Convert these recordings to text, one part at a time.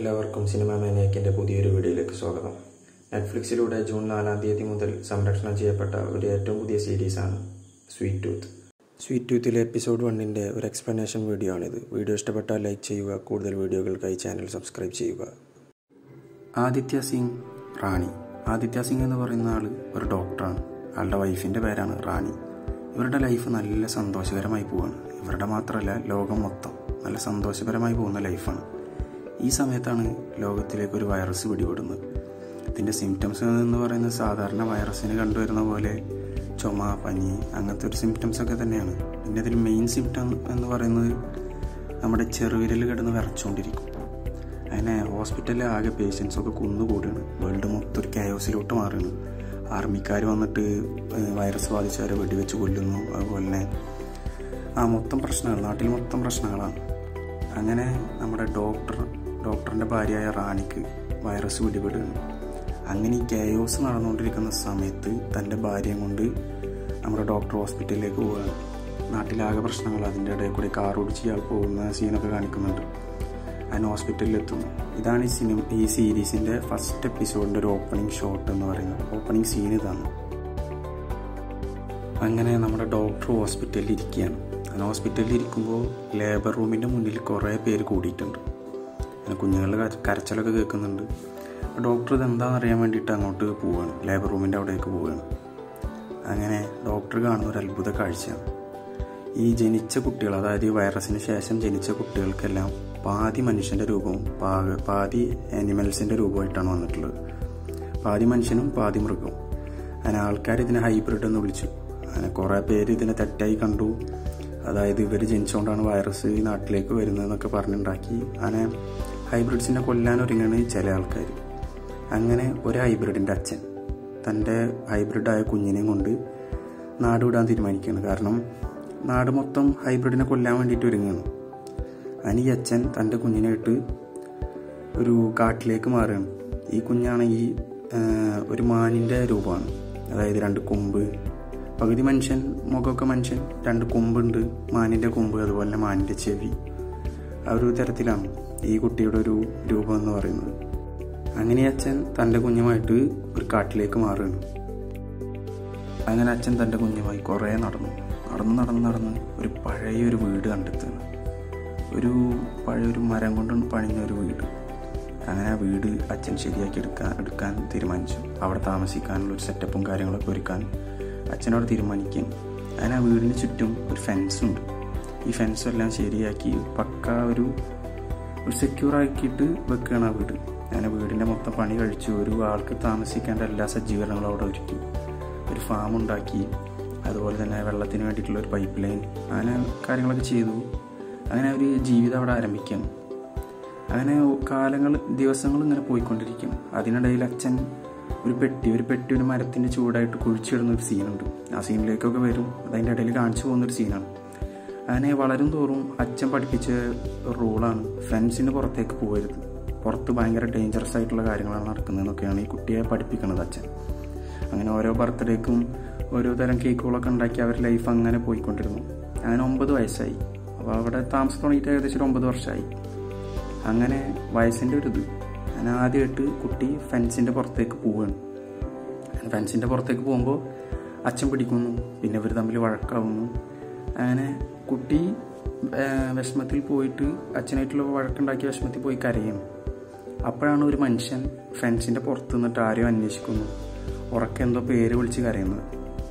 എല്ലാവർക്കും സിനിമ മാനിയാക്കിൻ്റെ പുതിയൊരു വീഡിയോയിലേക്ക് സ്വാഗതം നെറ്റ്ഫ്ലിക്സിലൂടെ ജൂൺ നാലാം തീയതി മുതൽ സംരക്ഷണം ചെയ്യപ്പെട്ട ഒരു ഏറ്റവും പുതിയ സീരീസാണ് സ്വീറ്റ് ടൂത്ത് സ്വീറ്റ് ടൂത്തിലെ എപ്പിസോഡ് വണ്ണിൻ്റെ ഒരു എക്സ്പ്ലനേഷൻ വീഡിയോ ആണിത് വീഡിയോ ഇഷ്ടപ്പെട്ടാൽ ലൈക്ക് ചെയ്യുക കൂടുതൽ വീഡിയോകൾക്കായി ചാനൽ സബ്സ്ക്രൈബ് ചെയ്യുക ആദിത്യ സിംഗ് റാണി ആദിത്യ സിംഗ് എന്ന് പറയുന്ന ആൾ ഒരു ഡോക്ടറാണ് ആളുടെ വൈഫിൻ്റെ പേരാണ് റാണി ഇവരുടെ ലൈഫ് നല്ല സന്തോഷകരമായി പോവാണ് ഇവരുടെ മാത്രമല്ല ലോകം മൊത്തം നല്ല സന്തോഷപരമായി പോകുന്ന ലൈഫാണ് ഈ സമയത്താണ് ലോകത്തിലേക്ക് ഒരു വൈറസ് പിടിപെടുന്നത് ഇതിൻ്റെ സിംറ്റംസ് എന്ന് പറയുന്നത് സാധാരണ വൈറസിന് കണ്ടുവരുന്ന പോലെ ചുമ പനി അങ്ങനത്തെ ഒരു സിംറ്റംസ് ഒക്കെ തന്നെയാണ് പിന്നെ ഇതിൽ മെയിൻ സിംറ്റം എന്ന് പറയുന്നത് നമ്മുടെ ചെറുവിരൽ കിടന്ന് വിറച്ചുകൊണ്ടിരിക്കും അങ്ങനെ ഹോസ്പിറ്റലിൽ ആകെ പേഷ്യൻസ് ഒക്കെ കുന്നുകൂടുകയാണ് വേൾഡ് മൊത്തം ഒരു കയോസിലോട്ട് മാറുകയാണ് ആർമിക്കാർ വന്നിട്ട് വൈറസ് ബാധിച്ചവരെ വെടിവെച്ച് കൊല്ലുന്നു അതുപോലെ തന്നെ ആ മൊത്തം പ്രശ്നങ്ങൾ നാട്ടിൽ മൊത്തം പ്രശ്നങ്ങളാണ് അങ്ങനെ നമ്മുടെ ഡോക്ടർ ഡോക്ടറിൻ്റെ ഭാര്യയായ റാണിക്ക് വൈറസ് പിടിപെടുകയാണ് അങ്ങനെ ഈ കെയോസ് നടന്നുകൊണ്ടിരിക്കുന്ന സമയത്ത് തൻ്റെ ഭാര്യയും കൊണ്ട് നമ്മുടെ ഡോക്ടർ ഹോസ്പിറ്റലിലേക്ക് പോവുകയാണ് നാട്ടിലാകെ പ്രശ്നങ്ങൾ അതിൻ്റെ ഇടയിൽ കൂടി കാർ ഓടിച്ച് ഇയാൾ പോകുന്ന സീനൊക്കെ കാണിക്കുന്നുണ്ട് അതിന് ഹോസ്പിറ്റലിൽ എത്തുന്നു ഇതാണ് ഈ സിനിമ ഈ സീരീസിൻ്റെ ഫസ്റ്റ് എപ്പിസോഡിൻ്റെ ഒരു ഓപ്പണിംഗ് ഷോട്ട് എന്ന് പറയുന്നത് ഓപ്പണിംഗ് സീൻ ഇതാണ് അങ്ങനെ നമ്മുടെ ഡോക്ടർ ഹോസ്പിറ്റലിൽ ഇരിക്കുകയാണ് അങ്ങനെ ഹോസ്പിറ്റലിൽ ഇരിക്കുമ്പോൾ ലേബർ റൂമിൻ്റെ മുന്നിൽ കുറേ പേര് കൂടിയിട്ടുണ്ട് അങ്ങനെ കുഞ്ഞുങ്ങളുടെ കരച്ചിലൊക്കെ കേൾക്കുന്നുണ്ട് ഡോക്ടർ ഇതെന്താണെന്ന് അറിയാൻ വേണ്ടിയിട്ട് അങ്ങോട്ട് പോവുകയാണ് ലേബർ റൂമിൻ്റെ അവിടേക്ക് പോവുകയാണ് അങ്ങനെ ഡോക്ടർ കാണുന്ന ഒരു അത്ഭുത കാഴ്ചയാണ് ഈ ജനിച്ച കുട്ടികൾ അതായത് ഈ വൈറസിന് ശേഷം ജനിച്ച കുട്ടികൾക്കെല്ലാം പാതി മനുഷ്യൻ്റെ രൂപവും പാക പാതി ആനിമൽസിൻ്റെ രൂപമായിട്ടാണ് വന്നിട്ടുള്ളത് പാതി മനുഷ്യനും പാതി മൃഗവും അങ്ങനെ ആൾക്കാർ ഇതിനെ ഹൈബ്രിഡ് എന്ന് വിളിച്ചു അങ്ങനെ കുറേ പേര് ഇതിനെ തെറ്റായി കണ്ടു അതായത് ഇവർ ജനിച്ചുകൊണ്ടാണ് വൈറസ് ഈ നാട്ടിലേക്ക് വരുന്നതെന്നൊക്കെ പറഞ്ഞുണ്ടാക്കി അങ്ങനെ ഹൈബ്രിഡ്സിനെ കൊല്ലാൻ ഒരുങ്ങാണ് ചില ആൾക്കാർ അങ്ങനെ ഒരു ഹൈബ്രിഡിൻ്റെ അച്ഛൻ തൻ്റെ ഹൈബ്രിഡായ കുഞ്ഞിനെയും കൊണ്ട് നാട് വിടാൻ തീരുമാനിക്കുകയാണ് കാരണം നാട് മൊത്തം ഹൈബ്രിഡിനെ കൊല്ലാൻ വേണ്ടിയിട്ട് ഒരുങ്ങുകയാണ് അതിന് ഈ അച്ഛൻ തൻ്റെ കുഞ്ഞിനായിട്ട് ഒരു കാട്ടിലേക്ക് മാറുകയാണ് ഈ കുഞ്ഞാണെങ്കിൽ ഒരു മാനിൻ്റെ രൂപമാണ് അതായത് രണ്ട് കൊമ്പ് പകുതി മനുഷ്യൻ മുഖമൊക്കെ മനുഷ്യൻ രണ്ട് കൊമ്പുണ്ട് മാനിൻ്റെ കൊമ്പ് അതുപോലെ തന്നെ മാനിൻ്റെ ചെവി ആ ഒരു തരത്തിലാണ് ഈ കുട്ടിയുടെ ഒരു രൂപം എന്ന് പറയുന്നത് അങ്ങനെ അച്ഛൻ തൻ്റെ കുഞ്ഞുമായിട്ട് ഒരു കാട്ടിലേക്ക് മാറുകയാണ് അങ്ങനെ അച്ഛൻ തൻ്റെ കുഞ്ഞുമായി കുറേ നടന്നു നടന്ന് നടന്ന് നടന്ന് ഒരു പഴയ ഒരു വീട് കണ്ടെത്തുകയാണ് ഒരു പഴയ ഒരു മരം കൊണ്ട് പണിഞ്ഞ ഒരു വീട് അങ്ങനെ ആ വീട് അച്ഛൻ ശരിയാക്കി എടുക്കാൻ എടുക്കാൻ തീരുമാനിച്ചു അവിടെ താമസിക്കാനുള്ള ഒരു സെറ്റപ്പും കാര്യങ്ങളൊക്കെ ഒരുക്കാൻ അച്ഛനോട് തീരുമാനിക്കുകയും അങ്ങനെ ആ വീടിന് ചുറ്റും ഒരു ഫെൻസുണ്ട് ഈ ഫെൻസും എല്ലാം ശരിയാക്കി പക്ക ഒരു ഒരു സെക്യൂർ ആക്കിയിട്ട് വെക്കുകയാണ് ആ വീട് അങ്ങനെ വീടിൻ്റെ മൊത്തം പണി കഴിച്ചു ഒരു ആൾക്ക് താമസിക്കേണ്ട എല്ലാ സജ്ജീകരണങ്ങളും അവിടെ ഒരുക്കി ഒരു ഫാം ഉണ്ടാക്കി അതുപോലെ തന്നെ വെള്ളത്തിന് വേണ്ടിയിട്ടുള്ള ഒരു പൈപ്പ് ലൈൻ അങ്ങനെ കാര്യങ്ങളൊക്കെ ചെയ്തു അങ്ങനെ ഒരു ജീവിതം അവിടെ ആരംഭിക്കുകയാണ് അങ്ങനെ കാലങ്ങൾ ദിവസങ്ങൾ ഇങ്ങനെ പോയിക്കൊണ്ടിരിക്കും അതിനിടയിൽ അച്ഛൻ ഒരു പെട്ടി ഒരു പെട്ടി ഒരു മരത്തിൻ്റെ ചൂടായിട്ട് കുഴിച്ചിടുന്ന ഒരു സീനുണ്ട് ആ സീനിലേക്കൊക്കെ വരും അതിൻ്റെ ഇടയിൽ കാണിച്ചു പോകുന്നൊരു സീനാണ് അങ്ങനെ വളരും തോറും അച്ഛൻ പഠിപ്പിച്ച റൂളാണ് ഫ്രണ്ട്സിന് പുറത്തേക്ക് പോകരുത് പുറത്ത് ഭയങ്കര ഡേഞ്ചറസ് ആയിട്ടുള്ള കാര്യങ്ങളാണ് നടക്കുന്നതെന്നൊക്കെയാണ് ഈ കുട്ടിയെ പഠിപ്പിക്കുന്നത് അച്ഛൻ അങ്ങനെ ഓരോ ബർത്ത്ഡേക്കും ഓരോ തരം കേക്കുകളൊക്കെ ഉണ്ടാക്കി അവർ ലൈഫ് അങ്ങനെ പോയിക്കൊണ്ടിരുന്നു അങ്ങനെ ഒമ്പത് വയസ്സായി അപ്പോൾ അവിടെ താമസം തുടങ്ങിയിട്ട് ഏകദേശം ഒരു ഒമ്പത് വർഷമായി അങ്ങനെ വയസ്സിൻ്റെ ഒരു ഇത് അങ്ങനെ ആദ്യമായിട്ട് കുട്ടി ഫെൻസിൻ്റെ പുറത്തേക്ക് പോവുകയാണ് ഫെൻസിൻ്റെ പുറത്തേക്ക് പോകുമ്പോൾ അച്ഛൻ പിടിക്കുന്നു പിന്നെ ഇവർ തമ്മിൽ വഴക്കാവുന്നു അങ്ങനെ കുട്ടി വിഷമത്തിൽ പോയിട്ട് അച്ഛനായിട്ടുള്ള വഴക്കുണ്ടാക്കിയ വിഷമത്തിൽ പോയി കരയുന്നു അപ്പോഴാണ് ഒരു മനുഷ്യൻ ഫെൻസിൻ്റെ പുറത്ത് നിന്നിട്ട് ആരെയും അന്വേഷിക്കുന്നു ഉറക്കെ എന്തോ പേര് വിളിച്ച് കരയുന്നത്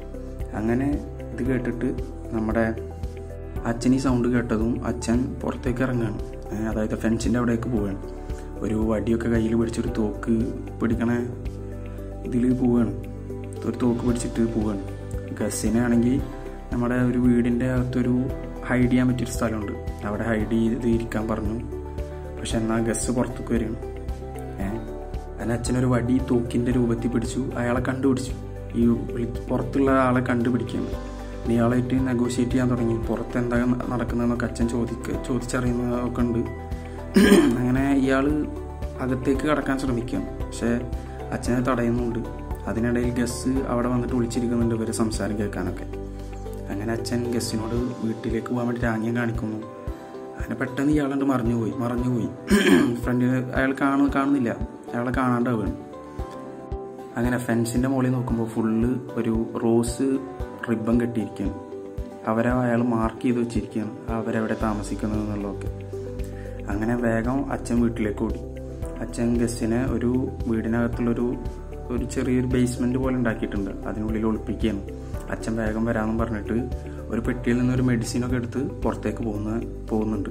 അങ്ങനെ ഇത് കേട്ടിട്ട് നമ്മുടെ അച്ഛൻ ഈ സൗണ്ട് കേട്ടതും അച്ഛൻ പുറത്തേക്ക് ഇറങ്ങുകയാണ് അതായത് ഫെൻസിൻ്റെ അവിടേക്ക് പോവുകയാണ് ഒരു വടിയൊക്കെ കയ്യിൽ പിടിച്ചൊരു തോക്ക് പിടിക്കണ ഇതിൽ പോവുകയാണ് ഒരു തോക്ക് പിടിച്ചിട്ട് പോവുകയാണ് ഗസ്സിനാണെങ്കിൽ നമ്മുടെ ഒരു വീടിൻ്റെ അകത്തൊരു ഹൈഡ് ചെയ്യാൻ പറ്റിയൊരു സ്ഥലമുണ്ട് അവിടെ ഹൈഡ് ചെയ്ത് ഇരിക്കാൻ പറഞ്ഞു പക്ഷെ എന്നാൽ ഗസ് പുറത്തേക്ക് വരികയാണ് ഏഹ് അതിന് അച്ഛനൊരു വടി തോക്കിൻ്റെ രൂപത്തിൽ പിടിച്ചു അയാളെ കണ്ടുപിടിച്ചു ഈ പുറത്തുള്ള ആളെ കണ്ടുപിടിക്കുകയാണ് ഇയാളായിട്ട് നെഗോഷിയേറ്റ് ചെയ്യാൻ തുടങ്ങി പുറത്ത് എന്താ നടക്കുന്നതെന്നൊക്കെ അച്ഛൻ ചോദിക്ക ചോദിച്ചറിയുന്നതൊക്കെ ഉണ്ട് അങ്ങനെ ഇയാൾ അകത്തേക്ക് കടക്കാൻ ശ്രമിക്കുകയാണ് പക്ഷേ അച്ഛനെ തടയുന്നുണ്ട് അതിനിടയിൽ ഗസ് അവിടെ വന്നിട്ട് വിളിച്ചിരിക്കുന്നുണ്ട് ഇവർ സംസാരം കേൾക്കാനൊക്കെ അങ്ങനെ അച്ഛൻ ഗസ്സിനോട് വീട്ടിലേക്ക് പോകാൻ വേണ്ടി രാജ്യം കാണിക്കുന്നു അങ്ങനെ പെട്ടെന്ന് ഇയാളുണ്ട് മറിഞ്ഞു പോയി മറിഞ്ഞു പോയി ഫ്രണ്ടിന് അയാൾ കാണു കാണുന്നില്ല അയാളെ കാണാണ്ടാവുകയാണ് അങ്ങനെ ഫെൻസിൻ്റെ മുകളിൽ നോക്കുമ്പോൾ ഫുള്ള് ഒരു റോസ് റിബൺ കെട്ടിയിരിക്കുകയാണ് അവരെ അയാൾ മാർക്ക് ചെയ്ത് വെച്ചിരിക്കുകയാണ് അവരെവിടെ താമസിക്കുന്നത് എന്നുള്ളതൊക്കെ അങ്ങനെ വേഗം അച്ഛൻ വീട്ടിലേക്ക് ഓടി അച്ഛൻ ഗസ്റ്റിനെ ഒരു വീടിനകത്തുള്ളൊരു ഒരു ചെറിയൊരു ബേസ്മെന്റ് പോലെ ഉണ്ടാക്കിയിട്ടുണ്ട് അതിനുള്ളിൽ ഒളിപ്പിക്കുകയാണ് അച്ഛൻ വേഗം വരാമെന്ന് പറഞ്ഞിട്ട് ഒരു പെട്ടിയിൽ നിന്ന് ഒരു മെഡിസിനൊക്കെ എടുത്ത് പുറത്തേക്ക് പോകുന്ന പോകുന്നുണ്ട്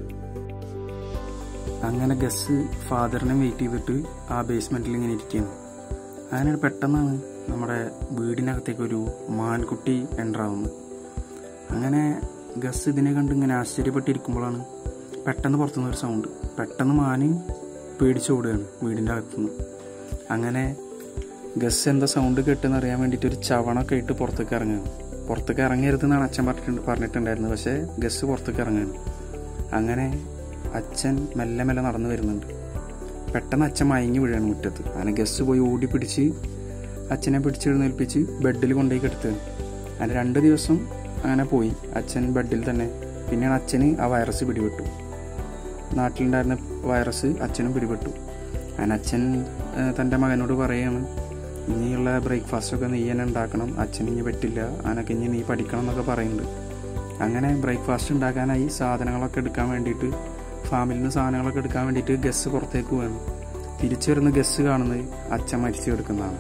അങ്ങനെ ഗസ് ഫാദറിനെ വെയിറ്റ് ചെയ്തിട്ട് ആ ബേസ്മെന്റിൽ ഇങ്ങനെ ഇരിക്കുകയാണ് അങ്ങനെ പെട്ടെന്നാണ് നമ്മുടെ വീടിനകത്തേക്ക് ഒരു മാൻകുട്ടി എൻ്റർ ആവുന്നത് അങ്ങനെ ഗസ് ഇതിനെ കണ്ട് ഇങ്ങനെ ആശ്ചര്യപ്പെട്ടിരിക്കുമ്പോഴാണ് പെട്ടെന്ന് പുറത്തുനിന്ന് ഒരു സൗണ്ട് പെട്ടെന്ന് മാന് പേടിച്ചോടുകയാണ് വീടിൻ്റെ അകത്തുനിന്ന് അങ്ങനെ ഗസ് എന്താ സൗണ്ട് കേട്ടെന്ന് അറിയാൻ വേണ്ടിയിട്ട് ഒരു ചവണൊക്കെ ഇട്ട് പുറത്തേക്ക് ഇറങ്ങുകയാണ് പുറത്തേക്ക് ഇറങ്ങരുതെന്നാണ് അച്ഛൻ പറഞ്ഞിട്ടുണ്ട് പറഞ്ഞിട്ടുണ്ടായിരുന്നത് പക്ഷേ ഗസ് പുറത്തേക്ക് ഇറങ്ങുകയാണ് അങ്ങനെ അച്ഛൻ മെല്ലെ മെല്ലെ നടന്നു വരുന്നുണ്ട് പെട്ടെന്ന് അച്ഛൻ മയങ്ങി വീഴാണ് മുറ്റത്ത് അങ്ങനെ ഗസ് പോയി ഓടി പിടിച്ച് അച്ഛനെ പിടിച്ചെഴുന്നേൽപ്പിച്ച് ബെഡിൽ കൊണ്ടുപോയി കിടത്തുകയാണ് അങ്ങനെ രണ്ട് ദിവസം അങ്ങനെ പോയി അച്ഛൻ ബെഡിൽ തന്നെ പിന്നെയാണ് അച്ഛന് ആ വൈറസ് പിടിപെട്ടു നാട്ടിലുണ്ടായിരുന്ന വൈറസ് അച്ഛനും പിടിപെട്ടു അങ്ങനെ അച്ഛൻ ഏഹ്, തൻ്റെ മകനോട് പറയുകയാണ് ഇനിയുള്ള ബ്രേക്ക്ഫാസ്റ്റൊക്കെ നീ തന്നെ ഉണ്ടാക്കണം അച്ഛൻ ഇനി പറ്റില്ല അതിനൊക്കെ ഇനി നീ പഠിക്കണം എന്നൊക്കെ പറയുന്നുണ്ട് അങ്ങനെ ബ്രേക്ക്ഫാസ്റ്റ് ഉണ്ടാക്കാനായി സാധനങ്ങളൊക്കെ എടുക്കാൻ വേണ്ടിയിട്ട് ഫാമിൽ നിന്ന് സാധനങ്ങളൊക്കെ എടുക്കാൻ വേണ്ടിയിട്ട് ഗസ് പുറത്തേക്ക് പോവാണ് തിരിച്ചു വരുന്ന ഗസ് കാണുന്നത് അച്ഛൻ മരിച്ചു കിടക്കുന്നതാണ്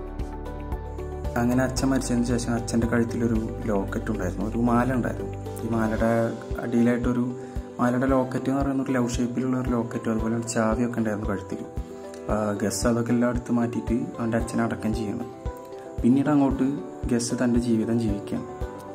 അങ്ങനെ അച്ഛൻ മരിച്ചതിന് ശേഷം അച്ഛൻ്റെ കഴുത്തിലൊരു ലോക്കറ്റ് ഉണ്ടായിരുന്നു ഒരു മാല ഉണ്ടായിരുന്നു ഈ മാലയുടെ അടിയിലായിട്ടൊരു മാലയുടെ ലോക്കറ്റ് എന്ന് പറയുന്ന ഒരു ലവ് ഷേപ്പിലുള്ള ഒരു ലോക്കറ്റും അതുപോലെ ഒരു ചാവിയൊക്കെ ഉണ്ടായിരുന്നു കഴുത്തിൽ അപ്പോൾ ഗസ് അതൊക്കെ എല്ലാം എടുത്ത് മാറ്റിയിട്ട് അവൻ്റെ അച്ഛനെ അടക്കം ചെയ്യണം പിന്നീട് അങ്ങോട്ട് ഗസ് തൻ്റെ ജീവിതം ജീവിക്കുകയാണ്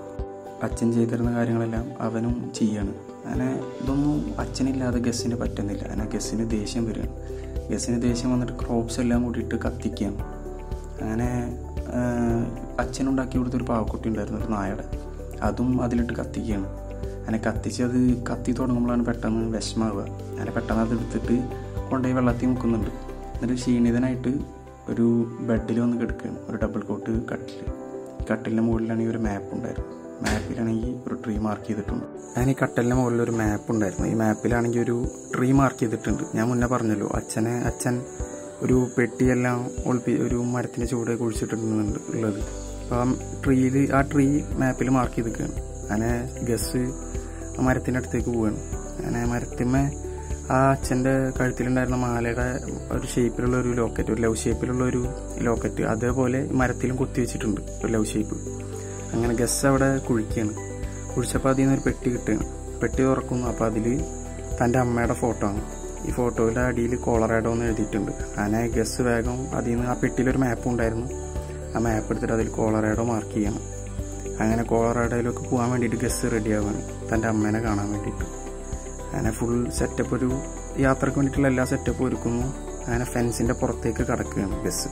അച്ഛൻ ചെയ്തിരുന്ന കാര്യങ്ങളെല്ലാം അവനും ചെയ്യാണ് അങ്ങനെ ഇതൊന്നും അച്ഛനില്ലാതെ ഗസ്സിന് പറ്റുന്നില്ല അങ്ങനെ ഗസ്സിന് ദേഷ്യം വരികയാണ് ഗസ്സിന് ദേഷ്യം വന്നിട്ട് ക്രോപ്സ് എല്ലാം കൂടിയിട്ട് കത്തിക്കുകയാണ് അങ്ങനെ ആഹ്, അച്ഛനുണ്ടാക്കി കൊടുത്തൊരു പാവക്കുട്ടി ഉണ്ടായിരുന്നു ഒരു നായയുടെ അതും അതിലിട്ട് കത്തിക്കുകയാണ് അങ്ങനെ കത്തിച്ച് അത് കത്തി തുടങ്ങുമ്പോഴാണ് പെട്ടെന്ന് വിഷമാവുക അങ്ങനെ പെട്ടെന്ന് അത് എടുത്തിട്ട് കൊണ്ടുപോയി വെള്ളത്തിൽ മുക്കുന്നുണ്ട് എന്നിട്ട് ക്ഷീണിതനായിട്ട് ഒരു ബെഡിൽ വന്ന് കിടക്കുകയാണ് ഒരു ഡബിൾ കോട്ട് കട്ടിൽ കട്ടിലിൻ്റെ മുകളിലാണെങ്കിൽ ഒരു മാപ്പ് ഉണ്ടായിരുന്നു മാപ്പിലാണെങ്കിൽ ഒരു ട്രീ മാർക്ക് ചെയ്തിട്ടുണ്ട് ഞാൻ ഈ കട്ടലിൻ്റെ മുകളിൽ ഒരു മാപ്പ് ഉണ്ടായിരുന്നു ഈ മാപ്പിലാണെങ്കിൽ ഒരു ട്രീ മാർക്ക് ചെയ്തിട്ടുണ്ട് ഞാൻ മുന്നേ പറഞ്ഞല്ലോ അച്ഛനെ അച്ഛൻ ഒരു പെട്ടിയെല്ലാം ഒളിപ്പി ഒരു മരത്തിൻ്റെ ചൂട് കുഴിച്ചിട്ടുണ്ട് ഉള്ളത് അപ്പോൾ ആ ട്രീയിൽ ആ ട്രീ മാപ്പിൽ മാർക്ക് ചെയ്തിരിക്കുകയാണ് അങ്ങനെ ഗസ് ആ മരത്തിൻ്റെ അടുത്തേക്ക് പോവുകയാണ് അങ്ങനെ മരത്തിന്മേ ആ അച്ഛൻ്റെ കഴുത്തിലുണ്ടായിരുന്ന മാലയുടെ ഒരു ഷേപ്പിലുള്ള ഒരു ലോക്കറ്റ് ഒരു ലവ് ഷേപ്പിലുള്ള ഒരു ലോക്കറ്റ് അതേപോലെ മരത്തിലും കുത്തി വെച്ചിട്ടുണ്ട് ഒരു ലവ് ഷേപ്പ് അങ്ങനെ ഗസ് അവിടെ കുഴിക്കുകയാണ് കുഴിച്ചപ്പോൾ അതിൽ നിന്ന് ഒരു പെട്ടി കിട്ടുകയാണ് പെട്ടി തുറക്കുന്നു അപ്പോൾ അതിൽ തൻ്റെ അമ്മയുടെ ഫോട്ടോ ആണ് ഈ ഫോട്ടോയുടെ അടിയിൽ കോളറാഡോ എന്ന് എഴുതിയിട്ടുണ്ട് അങ്ങനെ ഗസ് വേഗം അതിൽ നിന്ന് ആ പെട്ടിയിലൊരു മാപ്പ് ഉണ്ടായിരുന്നു ആ മാപ്പ് എടുത്തിട്ട് അതിൽ കോളറാഡോ മാർക്ക് ചെയ്യണം അങ്ങനെ കോളറാഡോയിലൊക്കെ പോകാൻ വേണ്ടിയിട്ട് ഗസ് റെഡി ആവുകയാണ് തൻ്റെ അമ്മേനെ കാണാൻ വേണ്ടിയിട്ട് അങ്ങനെ ഫുൾ സെറ്റപ്പ് ഒരു യാത്രക്ക് വേണ്ടിയിട്ടുള്ള എല്ലാ സെറ്റപ്പും ഒരുക്കുന്നു അങ്ങനെ ഫെൻസിൻ്റെ പുറത്തേക്ക് കടക്കുകയാണ് ഗസ്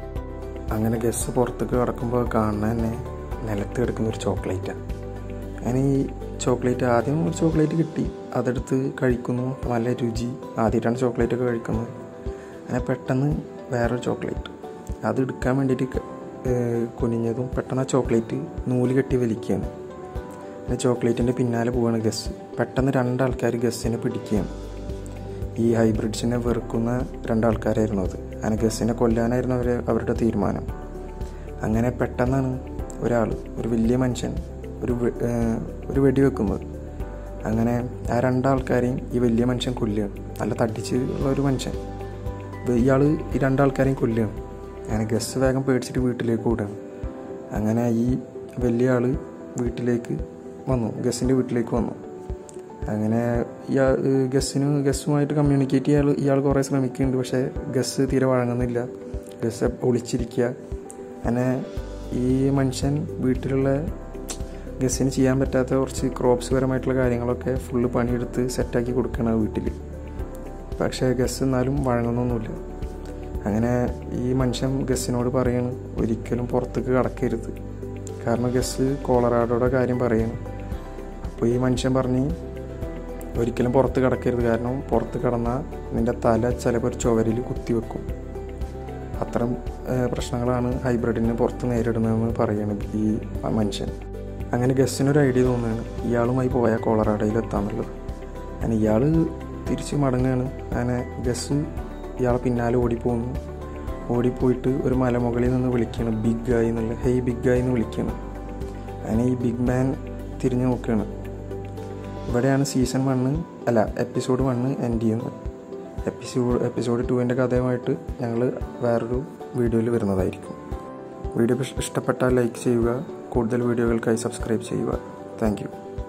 അങ്ങനെ ഗസ് പുറത്തേക്ക് കടക്കുമ്പോൾ കാണുന്ന തന്നെ നിലത്ത് കിടക്കുന്ന ഒരു ചോക്ലേറ്റാണ് അങ്ങനെ ഈ ചോക്ലേറ്റ് ആദ്യം ഒരു ചോക്ലേറ്റ് കിട്ടി അതെടുത്ത് കഴിക്കുന്നു നല്ല രുചി ആദ്യമായിട്ടാണ് ചോക്ലേറ്റ് ഒക്കെ കഴിക്കുന്നത് അങ്ങനെ പെട്ടെന്ന് വേറൊരു ചോക്ലേറ്റ് അത് എടുക്കാൻ വേണ്ടിയിട്ട് ക- ഏഹ് കുനിഞ്ഞതും പെട്ടെന്ന് ആ ചോക്ലേറ്റ് നൂല് കെട്ടി വലിക്കുകയാണ് പിന്നെ ചോക്ലേറ്റിൻ്റെ പിന്നാലെ പോവാണ് ഗസ് പെട്ടെന്ന് രണ്ടാൾക്കാർ ഗസ്സിനെ പിടിക്കുകയാണ് ഈ ഹൈബ്രിഡ്സിനെ വെറുക്കുന്ന രണ്ടാൾക്കാരായിരുന്നു അത് അങ്ങനെ ഗസ്സിനെ കൊല്ലാനായിരുന്നു അവർ അവരുടെ തീരുമാനം അങ്ങനെ പെട്ടെന്നാണ് ഒരാൾ ഒരു വലിയ മനുഷ്യൻ ഒരു വെ- ഏഹ് ഒരു വെടി വെക്കുന്നത് അങ്ങനെ ആ രണ്ടാൾക്കാരെയും ഈ വലിയ മനുഷ്യൻ കൊല്ലുകയാണ് നല്ല തട്ടിച്ച് ഉള്ള ഒരു മനുഷ്യൻ ഇയാൾ ഈ രണ്ടാൾക്കാരെയും കൊല്ലുകയാണ് അങ്ങനെ ഗസ് വേഗം പേടിച്ചിട്ട് വീട്ടിലേക്ക് ഓടുകയാണ് അങ്ങനെ ഈ വലിയ ആൾ വീട്ടിലേക്ക് വന്നു ഗസ്സിൻ്റെ വീട്ടിലേക്ക് വന്നു അങ്ങനെ ഇയാൾ ഗസ്സിന് ഗസ്സുമായിട്ട് കമ്മ്യൂണിക്കേറ്റ് ചെയ്യാൻ ഇയാൾ കുറേ ശ്രമിക്കുന്നുണ്ട് പക്ഷേ ഗസ് തീരെ വഴങ്ങുന്നില്ല ഗസ് ഒളിച്ചിരിക്കുക അങ്ങനെ ഈ മനുഷ്യൻ വീട്ടിലുള്ള ഗസ്സിന് ചെയ്യാൻ പറ്റാത്ത കുറച്ച് ക്രോപ്സ് പരമായിട്ടുള്ള കാര്യങ്ങളൊക്കെ ഫുള്ള് പണിയെടുത്ത് സെറ്റാക്കി കൊടുക്കണം ആ വീട്ടിൽ പക്ഷേ ഗസ് എന്നാലും വഴങ്ങുന്നൊന്നുമില്ല അങ്ങനെ ഈ മനുഷ്യൻ ഗസ്സിനോട് പറയാണ് ഒരിക്കലും പുറത്തേക്ക് കടക്കരുത് കാരണം ഗസ് കോളറാഡോയുടെ കാര്യം പറയാണ് അപ്പോൾ ഈ മനുഷ്യൻ പറഞ്ഞ് ഒരിക്കലും പുറത്ത് കിടക്കരുത് കാരണം പുറത്ത് കിടന്നാൽ നിന്റെ തല ചിലപ്പോൾ ഒരു ചുവരിൽ കുത്തിവെക്കും അത്തരം ഏഹ്, പ്രശ്നങ്ങളാണ് ഹൈബ്രിഡിന് പുറത്ത് നേരിടുന്നതെന്ന് പറയണത് ഈ മനുഷ്യൻ അങ്ങനെ ഗസ്സിനൊരു ഐഡിയ തോന്നുകയാണ് ഇയാളുമായി പോയാൽ കോളറാഡോയിൽ എത്താന്നുള്ളത് അങ്ങനെ ഇയാൾ തിരിച്ച് മടങ്ങുകയാണ് അങ്ങനെ ഗസ് ഇയാളെ പിന്നാലെ ഓടിപ്പോകുന്നു ഓടിപ്പോയിട്ട് ഒരു മലമുകളിൽ നിന്ന് വിളിക്കുകയാണ് ബിഗ് ഗായ് എന്നുള്ള ഹെയ് ബിഗ് ഗായ് എന്ന് വിളിക്കുകയാണ് അങ്ങനെ ഈ ബിഗ് മാൻ തിരിഞ്ഞു നോക്കുകയാണ് ഇവിടെയാണ് സീസൺ വണ്ണ് അല്ല എപ്പിസോഡ് വണ്ണ് എൻഡ് ചെയ്യുന്നത് എപ്പിസോഡ് എപ്പിസോഡ് ടുവിൻ്റെ കഥയുമായിട്ട് ഞങ്ങൾ വേറൊരു വീഡിയോയിൽ വരുന്നതായിരിക്കും വീഡിയോ ഇഷ്ടപ്പെട്ടാൽ ലൈക്ക് ചെയ്യുക കൂടുതൽ വീഡിയോകൾക്കായി സബ്സ്ക്രൈബ് ചെയ്യുക താങ്ക്